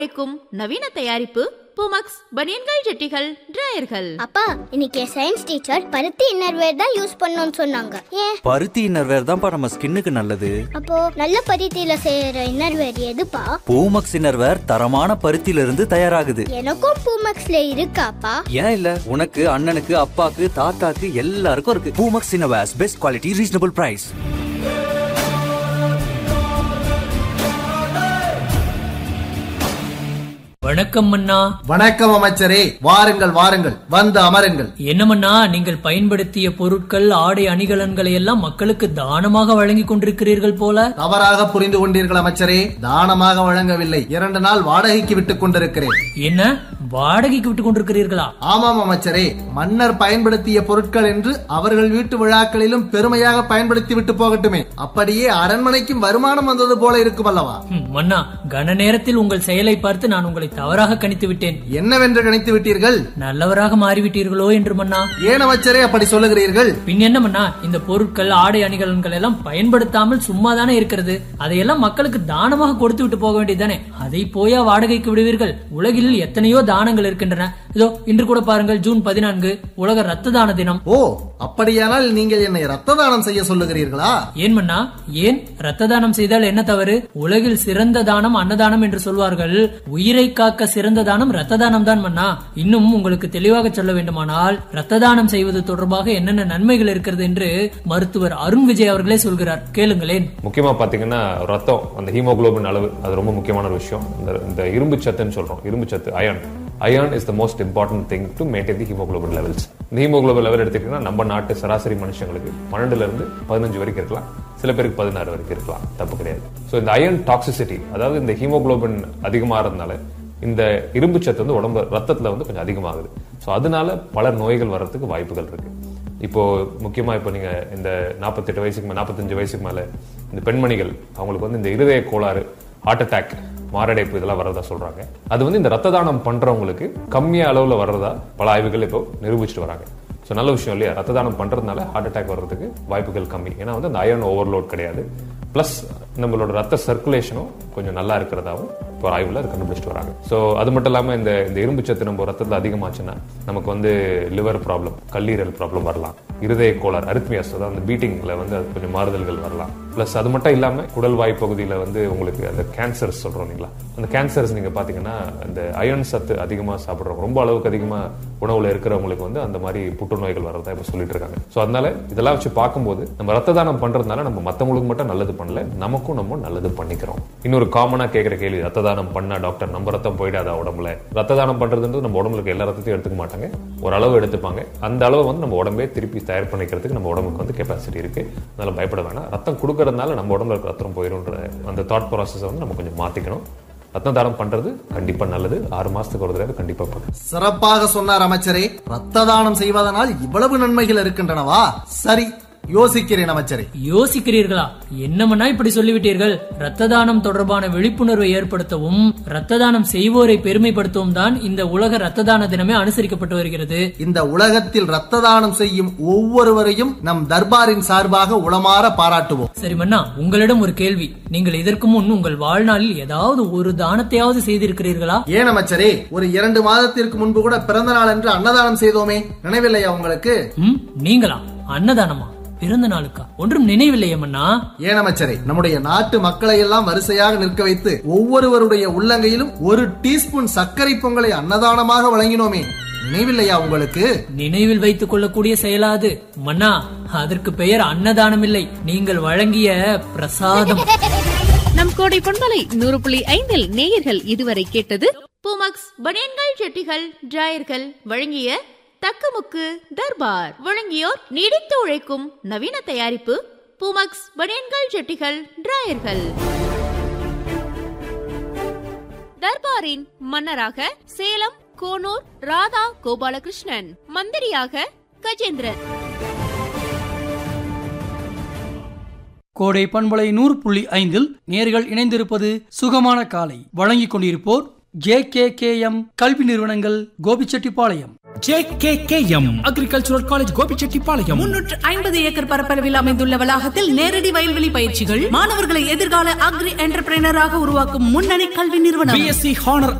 கிடைக்கும் நவீன தயாரிப்பு பூமக்ஸ் பனியன்கள் ஜெட்டிகள் டிராயர்கள் அப்பா இன்னைக்கு என் சயின்ஸ் டீச்சர் பருத்தி இன்னர்வேர் தான் யூஸ் பண்ணணும்னு சொன்னாங்க ஏன் பருத்தி இன்னர்வேர் தான்ப்பா நம்ம ஸ்கின்னுக்கு நல்லது அப்போ நல்ல பருத்தியில செய்யற இன்னர்வேர் எதுப்பா பூமக்ஸ் இன்னர்வேர் தரமான பருத்தியில இருந்து தயாராகுது எனக்கும் பூமக்ஸ்ல இருக்காப்பா ஏன் இல்ல உனக்கு அண்ணனுக்கு அப்பாக்கு தாத்தாக்கு எல்லாருக்கும் இருக்கு Poomex innerwears best quality reasonable price வணக்கம் மன்னா வணக்கம் அமைச்சரே வாருங்கள் வாருங்கள் வந்து அமருங்கள் என்ன மன்னா நீங்கள் பயன்படுத்திய பொருட்கள் ஆடை அணிகலன்களை எல்லாம் மக்களுக்கு தானமாக வழங்கி கொண்டிருக்கிறீர்கள் போல தவறாக புரிந்து கொண்டீர்கள் அமைச்சரே தானமாக வழங்கவில்லை இரண்டு நாள் வாடகைக்கு விட்டுக் கொண்டிருக்கிறேன் என்ன வாடகைக்கு விட்டு கொண்டிருக்கிறீர்களா ஆமாம் அமைச்சரே மன்னர் பயன்படுத்திய பொருட்கள் என்று அவர்கள் வீட்டு விழாக்களிலும் பெருமையாக பயன்படுத்தி விட்டு போகட்டுமே அப்படியே அரண்மனைக்கும் வருமானம் வந்தது போல இருக்கும் அல்லவா ஹம், மன்னா கன நேரத்தில் உங்கள் செயலை பார்த்து நான் உங்களை தவறாக கணித்து விட்டேன் என்னவென்று கணித்து விட்டீர்கள் நல்லவராக மாறிவிட்டீர்களோ என்று மன்னா ஏன் அமைச்சரே அப்படி சொல்லுகிறீர்கள் பின் என்ன மன்னா இந்த பொருட்கள் ஆடை அணிகலன்கள் எல்லாம் பயன்படுத்தாமல் சும்மா தானே இருக்கிறது அதையெல்லாம் மக்களுக்கு தானமாக கொடுத்து விட்டு போக வேண்டியதுதானே அதை போயா வாடகைக்கு விடுவீர்கள் உலகில் எத்தனையோ தானங்கள் இருக்கின்றன இதோ இன்று கூட பாருங்கள் ஜூன் பதினான்கு உலக ரத்த தான தினம் ஓ அப்படியானால் நீங்கள் என்னை ரத்த தானம் செய்ய சொல்லுகிறீர்களா ஏன் மன்னா ஏன் ரத்த தானம் செய்தால் என்ன தவறு உலகில் சிறந்த தானம் அன்னதானம் என்று சொல்வார்கள் உயிரை காக்க சிறந்த தானம் ரத்த தானம் தான் மன்னா இன்னும் உங்களுக்கு தெளிவாக சொல்ல வேண்டுமானால் ரத்த தானம் செய்வது தொடர்பாக என்னென்ன நன்மைகள் இருக்கிறது என்று மருத்துவர் அருண் விஜய் அவர்களே சொல்கிறார் கேளுங்களேன் முக்கியமா பாத்தீங்கன்னா ரத்தம் அந்த ஹீமோகுளோபின் அளவு அது ரொம்ப முக்கியமான ஒரு விஷயம் இந்த இந்த இரும்பு சத்துன்னு சொல்றோம் இரும்பு சத்து iron iron is the most important thing to maintain the haemoglobin levels இந்த ஹீமோகுளோபின் லெவல் எடுத்துக்கிட்டீங்கன்னா நம்ம நாட்டு சராசரி மனுஷங்களுக்கு பன்னெண்டுல இருந்து பதினஞ்சு வரைக்கும் இருக்கலாம் சில பேருக்கு பதினாறு வரைக்கும் இருக்கலாம் தப்பு கிடையாது ஸோ இந்த அயன் டாக்ஸிசிட்டி அதாவது இந்த ஹீமோகுளோபின் அதிகமாகிறதுனால இந்த இரும்பு சத்து வந்து உடம்பு ரத்தத்துல வந்து கொஞ்சம் அதிகமாகுது ஸோ அதனால பல நோய்கள் வர்றதுக்கு வாய்ப்புகள் இருக்கு இப்போ முக்கியமா இப்போ நீங்க இந்த நாற்பத்தெட்டு வயசுக்கு மேல நாற்பத்தஞ்சு வயசுக்கு மேல இந்த பெண்மணிகள் அவங்களுக்கு வந்து இந்த இருதய கோளாறு ஹார்ட் அட்டாக் மாரடைப்பு இதெல்லாம் வர்றதா சொல்றாங்க அது வந்து இந்த ரத்த தானம் பண்றவங்களுக்கு கம்மிய அளவுல வர்றதா பல ஆய்வுகள் இப்போ நிரூபிச்சுட்டு வராங்க ஸோ நல்ல விஷயம் இல்லையா ரத்த தானம் பண்றதுனால ஹார்ட் அட்டாக் வர்றதுக்கு வாய்ப்புகள் கம்மி ஏன்னா வந்து அந்த அயன் ஓவர்லோட் கிடையாது பிளஸ் நம்மளோட ரத்த சர்க்குலேஷனும் கொஞ்சம் நல்லா இருக்கிறதாவும் இப்போ ஆய்வுல அது கண்டுபிடிச்சிட்டு வராங்க ஸோ அது மட்டும் இல்லாம இந்த இந்த இரும்பு சத்து நம்ம ரத்தத்தில் அதிகமாச்சுன்னா நமக்கு வந்து லிவர் ப்ராப்ளம் கல்லீரல் ப்ராப்ளம் வரலாம் இருதய கோளாறு அரித்மியாஸ் அதாவது அந்த பீட்டிங்ல வந்து அது கொஞ்சம் மாறுதல்கள் வரலாம் பிளஸ் அது மட்டும் இல்லாம குடல் வாய் பகுதியில வந்து உங்களுக்கு அந்த கேன்சர்ஸ் சொல்றோம் இல்லைங்களா அந்த கேன்சர்ஸ் நீங்க பாத்தீங்கன்னா அந்த அயன் சத்து அதிகமா சாப்பிடுறவங்க ரொம்ப அளவுக்கு அதிகமா உணவுல இருக்கிறவங்களுக்கு வந்து அந்த மாதிரி புற்றுநோய்கள் வர்றதா இப்ப சொல்லிட்டு இருக்காங்க ஸோ அதனால இதெல்லாம் வச்சு பார்க்கும்போது நம்ம ரத்த தானம் பண்றதுனால நம்ம மத்தவங்களுக்கு மட்டும் நல்லது பண்ணல நமக்கும் நம்ம நல்லது பண்ணிக்கிறோம் இன்னொரு காமனா கேட்கிற கேள்வி ரத்த தானம் பண்ணா டாக்டர் நம்ம ரத்தம் போயிடாதா உடம்புல ரத்த தானம் பண்றதுன்றது நம்ம உடம்புல இருக்க எல்லா ரத்தத்தையும் எடுத்துக்க மாட்டாங்க ஒரு அளவு எடுத்துப்பாங்க அந்த அளவு வந்து நம்ம உடம்பே திருப்பி தயார் பண்ணிக்கிறதுக்கு நம்ம உடம்புக்கு வந்து கெப்பாசிட்டி இருக்கு அதனால பயப்பட வேணாம் ரத்தம் கொடுக்கறதுனால நம்ம உடம்புல இருக்க ரத்தம் போயிடும்ன்ற அந்த தாட் ப்ராசஸை வந்து நம்ம கொஞ்சம் மாத்திக்கணும் ரத்த தானம் பண்றது கண்டிப்பா நல்லது ஆறு மாசத்துக்கு ஒரு தடவை கண்டிப்பா பண்ணும் சிறப்பாக சொன்னார் அமைச்சரே ரத்த தானம் செய்வதனால் இவ்வளவு நன்மைகள் இருக்கின்றனவா சரி யோசிக்கிறேன் அமைச்சரே யோசிக்கிறீர்களா என்னமன்னா இப்படி சொல்லிவிட்டீர்கள் ரத்த தானம் தொடர்பான விழிப்புணர்வை ஏற்படுத்தவும் ரத்த தானம் செய்வோரை பெருமைப்படுத்தவும் தான் இந்த உலக ரத்த தான தினமே அனுசரிக்கப்பட்டு வருகிறது இந்த உலகத்தில் ரத்த தானம் செய்யும் ஒவ்வொருவரையும் நம் தர்பாரின் சார்பாக உளமாற பாராட்டுவோம் சரி மன்னா உங்களிடம் ஒரு கேள்வி நீங்கள் இதற்கு முன் உங்கள் வாழ்நாளில் ஏதாவது ஒரு தானத்தையாவது செய்திருக்கிறீர்களா ஏன் அமைச்சரே ஒரு இரண்டு மாதத்திற்கு முன்பு கூட பிறந்த நாள் என்று அன்னதானம் செய்தோமே நினைவில்லையா உங்களுக்கு ம் நீங்களா அன்னதானமா பிறந்த நாளுக்கா ஒன்றும் நினைவில்லையே மன்னா ஏன் அமைச்சரே நம்முடைய நாட்டு மக்களை எல்லாம் வரிசையாக நிற்க வைத்து ஒவ்வொருவருடைய உள்ளங்கையிலும் ஒரு டீஸ்பூன் சர்க்கரை பொங்கலை அன்னதானமாக வழங்கினோமே நினைவில்லையா உங்களுக்கு நினைவில் வைத்துக் கொள்ளக்கூடிய செயலாது மன்னா அதற்கு பெயர் அன்னதானம் இல்லை நீங்கள் வழங்கிய பிரசாதம் நம் கோடை பொன்மலை நூறு புள்ளி ஐந்தில் நேயர்கள் இதுவரை கேட்டது பூமக்ஸ் பனியன்கள் ஜெட்டிகள் டிராயர்கள் வழங்கிய தக்கமுக்கு தர்பார் வழங்கியோர் நீடித்து உழைக்கும் நவீன தயாரிப்பு பூமக்ஸ் பனியன்கள் ஜெட்டிகள் டிராயர்கள் தர்பாரின் மன்னராக சேலம் கோனூர் ராதா கோபாலகிருஷ்ணன் மந்திரியாக கஜேந்திரன் கோடை பண்பலை நூறு புள்ளி ஐந்தில் நேர்கள் இணைந்திருப்பது சுகமான காலை வழங்கிக் கொண்டிருப்போர் ஜே கே கே எம் கல்வி நிறுவனங்கள் Gobichettipalayam JKKM agricultural college Gobichettipalayam முன்னூற்று ஐம்பது ஏக்கர் பரப்பளவில் அமைந்துள்ள வளாகத்தில் நேரடி வயல்வெளி பயிற்சிகள் மாணவர்களை எதிர்கால அக்ரி என்டர்பிரைனராக உருவாக்கும் முன்னணி கல்வி நிறுவனம் பிஎஸ்சி ஹானர்